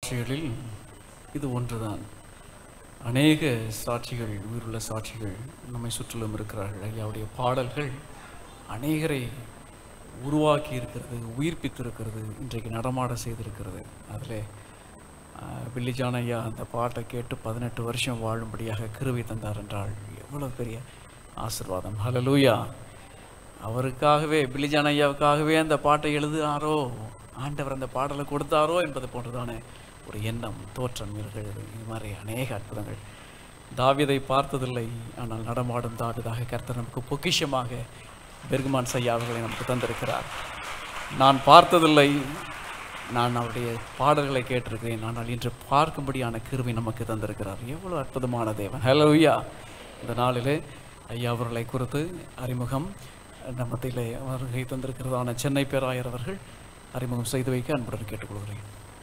சாட்சிகளில் இது ஒன்றுதான் அநேக சாட்சிகள் உயிருள்ள சாட்சிகள் நம்மை சுற்றிலும் இருக்கிறார்கள் ஐயாவுடைய பாடல்கள் அநேகரை உருவாக்கி இருக்கிறது உயிர்ப்பித்திருக்கிறது இன்றைக்கு நடமாட செய்திருக்கிறது அதில் பில்லிஜான் ஐயா அந்த பாட்டை கேட்டு பதினெட்டு வருஷம் வாழும்படியாக கிருவை தந்தார் என்றால் எவ்வளவு பெரிய ஆசிர்வாதம் ஹலலூயா அவருக்காகவே பில்லிஜான் ஐயாவுக்காகவே அந்த பாட்டை எழுதினாரோ ஆண்டவர் அந்த பாடலை கொடுத்தாரோ என்பது போன்றதான ஒரு எண்ணம் தோற்றம் இருக்கிறது இது மாதிரி அநேக அற்புதங்கள் தாவீதை பார்த்ததில்லை ஆனால் நடமாடும் தாவிதாக கர்த்தர் நமக்கு பொக்கிஷமாக பெர்குமான் சையா அவர்களை நமக்கு தந்திருக்கிறார் நான் பார்த்ததில்லை நான் அவருடைய பாடல்களை கேட்டிருக்கிறேன் ஆனால் இன்று பார்க்கும்படியான கிருபை நமக்கு தந்திருக்கிறார் எவ்வளவு அற்புதமான தேவன் ஹலோயா இந்த நாளிலே ஐயா அவர்களை குறித்து அறிமுகம் நம்மத்திலே வருகை தந்திருக்கிறதான சென்னை பேராயர் அவர்கள் அறிமுகம் செய்து வைக்க அன்புடன் கேட்டுக்கொள்கிறேன்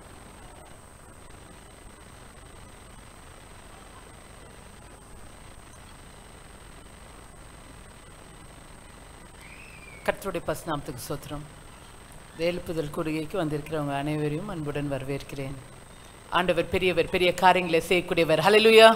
கர்த்தருடைய பசுநாமத்துக்கு சோத்திரம் இந்த எழுப்புதல் கூடுகைக்கு வந்திருக்கிறவங்க அனைவரையும் அன்புடன் வரவேற்கிறேன் ஆண்டவர் பெரியவர் பெரிய காரியங்களை செய்யக்கூடியவர் ஹalleluya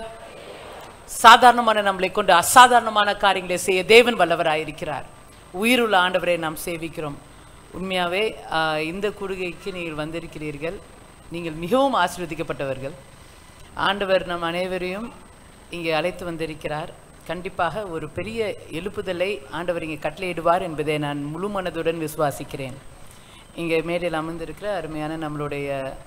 சாதாரணமான நம்மளை கொண்டு அசாதாரணமான காரியங்களை செய்ய தேவன் வல்லவராயிருக்கிறார் உயிருள்ள ஆண்டவரை நாம் சேவிக்கிறோம் உண்மையாகவே ஆஹ், இந்த கூடுகைக்கு நீங்கள் வந்திருக்கிறீர்கள் நீங்கள் மிகவும் ஆசீர்வதிக்கப்பட்டவர்கள் ஆண்டவர் நம் அனைவரையும் இங்கே அழைத்து வந்திருக்கிறார் கண்டிப்பாக ஒரு பெரிய எழுப்புதலை ஆண்டவர் இங்கே கட்டளையிடுவார் என்பதை நான் முழு மனதுடன் விசுவாசிக்கிறேன் இங்கே மேடையில் அமர்ந்திருக்கிற அருமையான நம்மளுடைய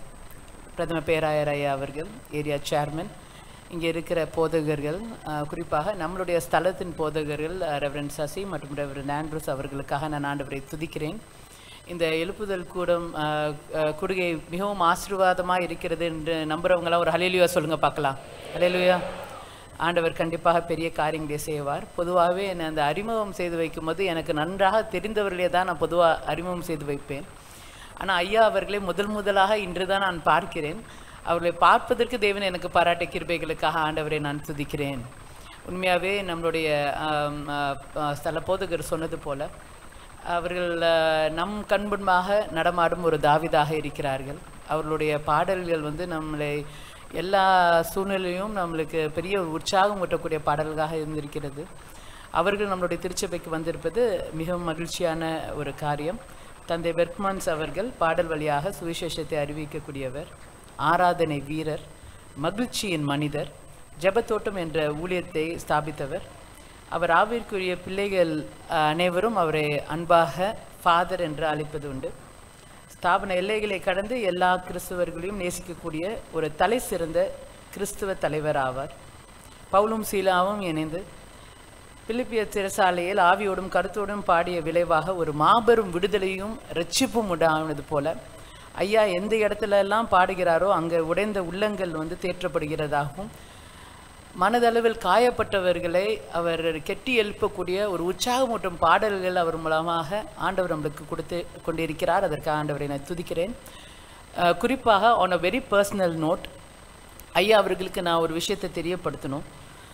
பிரதம பேராயர் ஐயா அவர்கள் ஏரியா சேர்மன் இங்கே இருக்கிற போதகர்கள் ஆஹ், குறிப்பாக நம்மளுடைய ஸ்தலத்தின் போதகர்கள் ரெவரன் சசி மற்றும் ரெவரன் ஆண்ட்ரூஸ் அவர்களுக்காக நான் ஆண்டவரை துதிக்கிறேன் இந்த எழுப்புதல் கூடம் ஆஹ், ஆஹ், கூடுகை மிகவும் ஆசீர்வாதமாக இருக்கிறது என்று நம்புறவங்களாம் ஒரு ஹலேலுயா சொல்லுங்க பார்க்கலாம் ஹலேலுயா ஆண்டவர் கண்டிப்பாக பெரிய காரியங்களை செய்வார் பொதுவாகவே என்னை அந்த அறிமுகம் செய்து வைக்கும்போது எனக்கு நன்றாக தெரிந்தவர்களே தான் நான் பொதுவாக அறிமுகம் செய்து வைப்பேன் ஆனால் ஐயா அவர்களை முதல் முதலாக இன்று தான் நான் பார்க்கிறேன் அவர்களை பார்ப்பதற்கு தேவன் எனக்கு பாராட்ட கிருபைகளுக்காக ஆண்டவரை நான் துதிக்கிறேன் உண்மையாகவே நம்மளுடைய ஆம், ஆ, ஆ, ஸ்தல போதகர் சொன்னது போல அவர்கள் அஹ், நம் கண்முன்பாக நடமாடும் ஒரு தாவிதாக இருக்கிறார்கள் அவர்களுடைய பாடல்கள் வந்து நம்மளை எல்லா சூழ்நிலையும் நம்மளுக்கு பெரிய ஒரு உற்சாகம் ஊட்டக்கூடிய பாடல்களாக இருந்திருக்கிறது அவர்கள் நம்மளுடைய திருச்சபைக்கு வந்திருப்பது மிகவும் மகிழ்ச்சியான ஒரு காரியம் தந்தை பெர்க்மான்ஸ் அவர்கள் பாடல் வழியாக சுவிசேஷத்தை அறிவிக்கக்கூடியவர் ஆராதனை வீரர் மகிழ்ச்சியின் மனிதர் ஜெபத்தோட்டம் என்ற ஊழியத்தை ஸ்தாபித்தவர் அவர் ஆவிற்குரிய பிள்ளைகள் அஹ், அனைவரும் அவரை அன்பாக ஃபாதர் என்று அழைப்பது உண்டு ஸ்தாபன எல்லைகளை கடந்து எல்லா கிறிஸ்தவர்களையும் நேசிக்கக்கூடிய ஒரு தலை சிறந்த கிறிஸ்துவ தலைவர் ஆவார் பவுலும் சீலாவும் இணைந்து பிலிப்பிய சிறைசாலையில் ஆவியோடும் கருத்தோடும் பாடிய விளைவாக ஒரு மாபெரும் விடுதலையும் ரட்சிப்பும் உண்டானது போல ஐயா எந்த இடத்துல எல்லாம் பாடுகிறாரோ அங்கே உடைந்த உள்ளங்கள் வந்து தேற்றப்படுகிறதாகவும் மனதளவில் காயப்பட்டவர்களை அவர் கெட்டி எழுப்பக்கூடிய ஒரு உற்சாகமூட்டும் பாடல்கள் அவர் மூலமாக ஆண்டவர் நம்மளுக்கு கொடுத்து கொண்டிருக்கிறார் அதற்காக ஆண்டவரை நான் துதிக்கிறேன் அஹ், குறிப்பாக on a very personal note ஐயா அவர்களுக்கு நான் ஒரு விஷயத்தை தெரியப்படுத்தணும்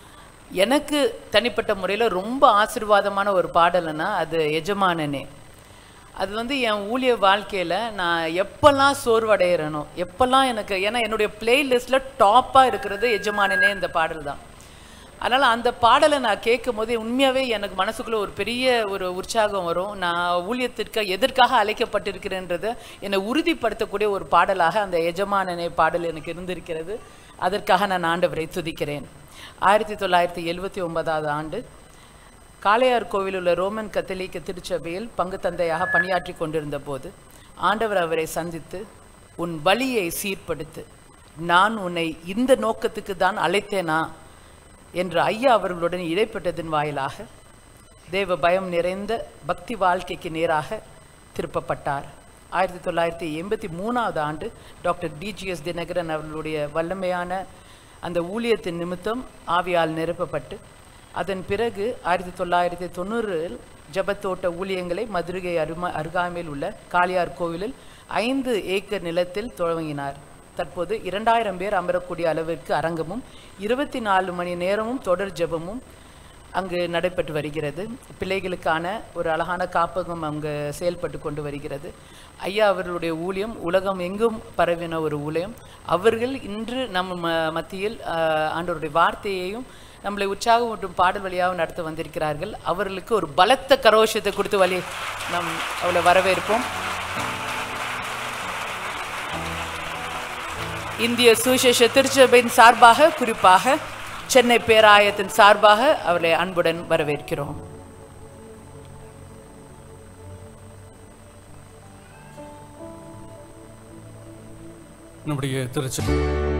எனக்கு தனிப்பட்ட முறையில் ரொம்ப ஆசீர்வாதமான ஒரு பாடல்னா அது எஜமானனே அது வந்து என் ஊழிய வாழ்க்கையில் நான் எப்பெல்லாம் சோர்வடைகிறேனோ எப்பெல்லாம் எனக்கு ஏன்னா என்னுடைய பிளேலிஸ்ட்டில் டாப்பாக இருக்கிறது எஜமானனே இந்த பாடல் தான் அதனால் அந்த பாடலை நான் கேட்கும் போதே உண்மையாகவே எனக்கு மனசுக்குள்ளே ஒரு பெரிய ஒரு உற்சாகம் வரும் நான் ஊழியத்திற்கு எதற்காக அழைக்கப்பட்டிருக்கிறேன்றதை என்னை உறுதிப்படுத்தக்கூடிய ஒரு பாடலாக அந்த எஜமானனே பாடல் எனக்கு இருந்திருக்கிறது அதற்காக நான் ஆண்டவரை துதிக்கிறேன் ஆயிரத்தி தொள்ளாயிரத்தி எழுவத்தி ஒன்பதாவது ஆண்டு காளையார் கோவில் உள்ள ரோமன் கத்தோலிக்க திருச்சபையில் பங்கு தந்தையாக பணியாற்றி கொண்டிருந்த போது ஆண்டவர் அவரை சந்தித்து உன் வழியை சீர்படுத்து நான் உன்னை இந்த நோக்கத்துக்கு தான் அழைத்தேனா என்று ஐயா அவர்களுடன் இடைப்பட்டதன் வாயிலாக தேவ பயம் நிறைந்த பக்தி வாழ்க்கைக்கு நேராக திருப்பப்பட்டார் ஆயிரத்தி தொள்ளாயிரத்தி எண்பத்தி மூணாவது ஆண்டு டாக்டர் டிஜிஎஸ் தினகரன் அவர்களுடைய வல்லமையான அந்த ஊழியத்தின் நிமித்தம் ஆவியால் நிரப்பப்பட்டு அதன் பிறகு ஆயிரத்தி தொள்ளாயிரத்தி தொண்ணூறில் ஜபத்தோட்ட ஊழியங்களை மதுரை அரும அருகாமையில் உள்ள காளியார் கோவிலில் ஐந்து ஏக்கர் நிலத்தில் துவங்கினார் தற்போது இரண்டாயிரம் பேர் அமரக்கூடிய அளவிற்கு அரங்கமும் இருபத்தி நாலு மணி நேரமும் தொடர் ஜெபமும் அங்கு நடைபெற்று வருகிறது பிள்ளைகளுக்கான ஒரு அழகான காப்பகம் அங்கு செயல்பட்டு கொண்டு வருகிறது ஐயா அவர்களுடைய ஊழியம் உலகம் எங்கும் பரவின ஒரு ஊழியம் அவர்கள் இன்று நம்ம ம- மத்தியில் ஆஹ், ஆண்டவருடைய வார்த்தையையும் நம்மளை உற்சாகமூட்டும் பாடல் வழியாக நடத்த வந்திருக்கிறார்கள் அவர்களுக்கு ஒரு பலத்த கரோஷத்தை கொடுத்து வழி நம் அவளை வரவேற்போம் இந்திய சுவிசேஷ திருச்சபையின் சார்பாக குறிப்பாக சென்னை பேராயத்தின் சார்பாக அவர்களை அன்புடன் வரவேற்கிறோம் நம்முடைய திருச்சி